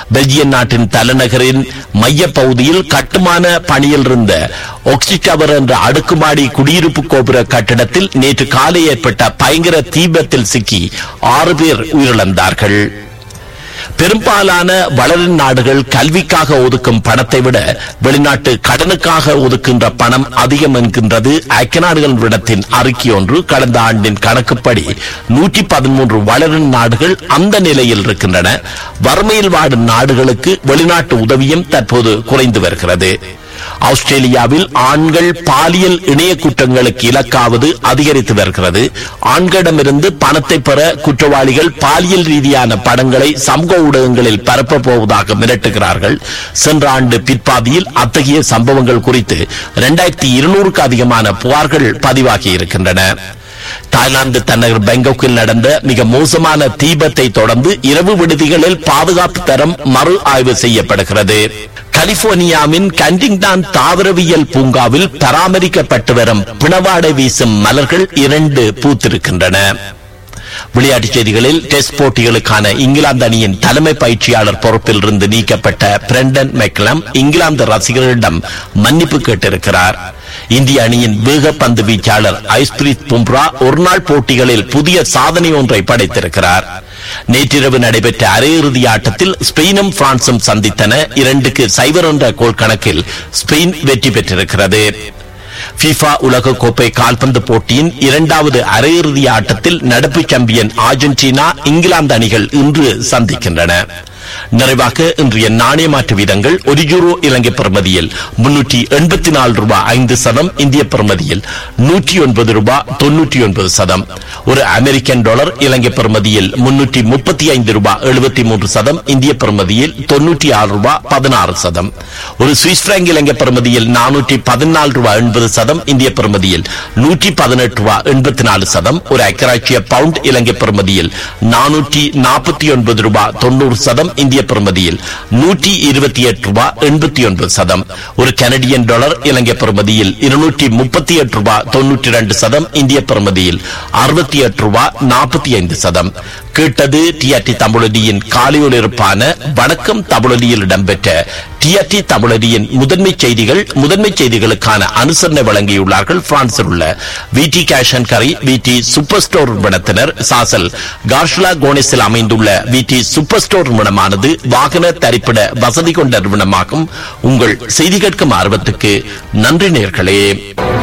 Belgium நாட்டின் தலைநகரின் மைய பகுதியில் கட்டுமான பணியில் இருந்த ஒக்சிடவர் என்ற அடுக்குமாடி குடியிருப்பு கோபுர கட்டிடத்தில் நேற்று காலை ஏற்பட்ட பயங்கர தீபத்தில் சிக்கி ஆறு பேர் உயிரிழந்தார்கள் பெரும்பாலான வளரும் நாடுகள் கல்விக்காக ஒதுக்கும் பணத்தை விட வெளிநாட்டு கடனுக்காக ஒதுக்கின்ற பணம் அதிகம் என்கின்றது ஐக்கிய நாடுகள் விடத்தின் அறிக்கை ஒன்று கடந்த ஆண்டின் கணக்குப்படி நூற்றி பதிமூன்று வளரும் நாடுகள் அந்த நிலையில் இருக்கின்றன வறுமையில் வாடும் நாடுகளுக்கு வெளிநாட்டு உதவியும் தற்போது குறைந்து வருகிறது ஆஸ்திரேலியாவில் ஆண்கள் பாலியல் இணைய குற்றங்களுக்கு இலக்காவது அதிகரித்து வருகிறது ஆண்களிடமிருந்து பணத்தை பெற குற்றவாளிகள் பாலியல் ரீதியான படங்களை சமூக ஊடகங்களில் பரப்ப போவதாக மிரட்டுகிறார்கள் சென்ற ஆண்டு பிற்பாதியில் அத்தகைய சம்பவங்கள் குறித்து இரண்டாயிரத்தி இருநூறுக்கு அதிகமான புகார்கள் பதிவாகி இருக்கின்றன தாய்லாந்து தலைநகர் பேங்காக்கில் நடந்த மிக மோசமான தீபத்தை தொடர்ந்து இரவு விடுதிகளில் பாதுகாப்பு தரம் மறு ஆய்வு செய்யப்படுகிறது கலிபோர்னியாவின் கண்டிங்டான் தாவரவியல் பூங்காவில் பராமரிக்கப்பட்டு வரும் பிணவாடை வீசும் மலர்கள் இரண்டு பூத்திருக்கின்றன விளையாட்டுச் செய்திகளில் டெஸ்ட் போட்டிகளுக்கான இங்கிலாந்து அணியின் தலைமை பயிற்சியாளர் பொறுப்பில் இருந்து நீக்கப்பட்ட பிரண்டன் மெக்லம் இங்கிலாந்து ரசிகர்களிடம் மன்னிப்பு கேட்டிருக்கிறார் இந்திய அணியின் வேக பந்து வீச்சாளர் ஐஸ்பிரித் பும்ரா ஒருநாள் போட்டிகளில் புதிய சாதனை ஒன்றை படைத்திருக்கிறார் நேற்றிரவு நடைபெற்ற அரையிறுதி ஆட்டத்தில் ஸ்பெயினும் பிரான்சும் சந்தித்தன இரண்டுக்கு சைபர் என்ற கோல் கணக்கில் ஸ்பெயின் வெற்றி பெற்றிருக்கிறது FIFA உலக கோப்பை கால்பந்து போட்டியின் இரண்டாவது அரையிறுதி ஆட்டத்தில் நடப்பு சாம்பியன் அர்ஜென்டினா இங்கிலாந்து அணிகள் இன்று சந்திக்கின்றன நிறைவாக இன்றைய நாணய மாற்று வீதங்கள் ஒரு யூரோ இலங்கை பிரமதியில் முன்னூற்றி எண்பத்தி நாலு ரூபாய் ஐந்து சதம் இந்திய பிரமதியில் நூற்றி ஒன்பது ரூபாய் தொன்னூற்றி ஒன்பது சதம் ஒரு அமெரிக்கன் டாலர் இலங்கை பிரமதியில் முன்னூற்றி முப்பத்தி ஐந்து ரூபாய் எழுபத்தி மூன்று சதம் இந்திய பிரமதியில் தொன்னூற்றி ஆறு ரூபாய் பதினாறு சதம் ஒரு சுவிஸ் பிராங்க் இலங்கை பிரமதியில் நானூற்றி பதினாலு ரூபாய் எண்பது சதம் இந்திய பிரமதியில் நூற்றி பதினெட்டு ரூபாய் எண்பத்தி நாலு சதம் ஒரு ஐக்கராட்சிய பவுண்ட் இலங்கை பிரமதியில் நானூற்றி நாற்பத்தி ஒன்பது ரூபாய் தொண்ணூறு சதம் இந்திய பிரமதியில் நூற்றி இருபத்தி எட்டு ரூபாய் எண்பத்தி ஒன்பது சதம் ஒரு கனடியன் டாலர் இலங்கை பிரமதியில் இருநூற்றி முப்பத்தி எட்டு ரூபாய் தொன்னூற்றி இரண்டு சதம் இந்திய பிரமதியில் அறுபத்தி எட்டு ரூபாய் நாற்பத்தி ஐந்து சதம் கேட்டது டிஆர்டி தமிழொலியின் காலையொலிருப்பான வணக்கம் தமிழொலியில் இடம்பெற்ற டிஆர்டி தமிழொலியின் முதன்மை செய்திகள் முதன்மை செய்திகளுக்கான அனுசரணை வழங்கியுள்ளார்கள் பிரான்சில் உள்ள விடி கேஷ் அண்ட் கரி விடி சூப்பர் ஸ்டோர் நிறுவனத்தினர் சாசல் கார்ஷுலா கோனிஸில் அமைந்துள்ள விடி சூப்பர் ஸ்டோர் நிறுவனமானது வாகன தரிப்பிட வசதி கொண்ட நிறுவனமாகும் உங்கள் செய்தி கேட்கும் ஆர்வத்துக்கு நன்றி நேர்களே